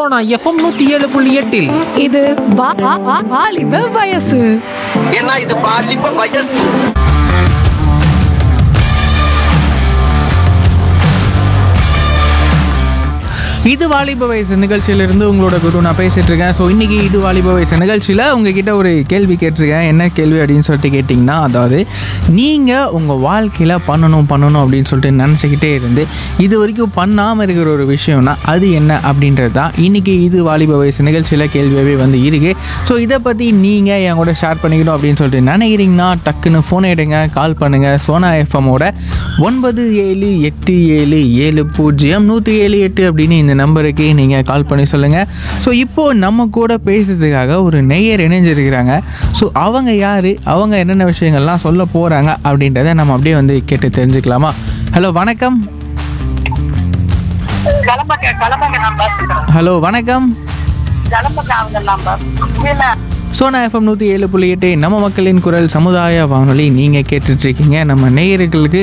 Sona FM நூத்தி ஏழு புள்ளி எட்டில் இது வா- வா- வா- வாலிப வயசு ஏன்னா இது பாலிப்ப வயசு இது வாலிப வயசு நிகழ்ச்சியிலிருந்து உங்களோட குரு நான் பேசிட்டு இருக்கேன் ஸோ இன்னைக்கு இது வாலிப வயசு நிகழ்ச்சியில் உங்ககிட்ட ஒரு கேள்வி கேட்டிருக்கேன் என்ன கேள்வி அப்படின்னு சொல்லிட்டு கேட்டிங்கன்னா அதாவது நீங்கள் உங்கள் வாழ்க்கையில் பண்ணணும் பண்ணணும் அப்படின்னு சொல்லிட்டு நினச்சிக்கிட்டே இருந்து இது வரைக்கும் பண்ணாமல் இருக்கிற ஒரு விஷயம்னா அது என்ன அப்படின்றது தான் இன்னைக்கு இது வாலிப வயசு நிகழ்ச்சியில் கேள்வியாகவே வந்து இருக்கு ஸோ இதை பற்றி நீங்கள் என் கூட ஷேர் பண்ணிக்கணும் அப்படின்னு சொல்லிட்டு நினைக்கிறீங்கன்னா டக்குன்னு ஃபோன் எடுங்க கால் பண்ணுங்கள் சோனா எஃப்எம்மோட ஒன்பது ஏழு எட்டு ஏழு ஏழு பூஜ்ஜியம் நூற்றி ஏழு எட்டு அப்படின்னு இந்த நம்பருக்கு நீங்கள் கால் பண்ணி சொல்லுங்கள் ஸோ இப்போது நம்ம கூட பேசுறதுக்காக ஒரு நெய்யர் இணைஞ்சிருக்கிறாங்க ஸோ அவங்க யார் அவங்க என்னென்ன விஷயங்கள்லாம் சொல்ல போகிறாங்க அப்படின்றத நம்ம அப்படியே வந்து கேட்டு தெரிஞ்சுக்கலாமா ஹலோ வணக்கம் கிளம்புங்க கிளம்புங்க நான் பார்த்துக்கிறேன் ஹலோ வணக்கம் கிளம்புங்க அவங்க நம்பர் இல்லை சோனா எஃப்எம் நூற்றி ஏழு புள்ளி எட்டு நம்ம மக்களின் குரல் சமுதாய வானொலி நீங்கள் கேட்டுட்ருக்கீங்க நம்ம நேயர்களுக்கு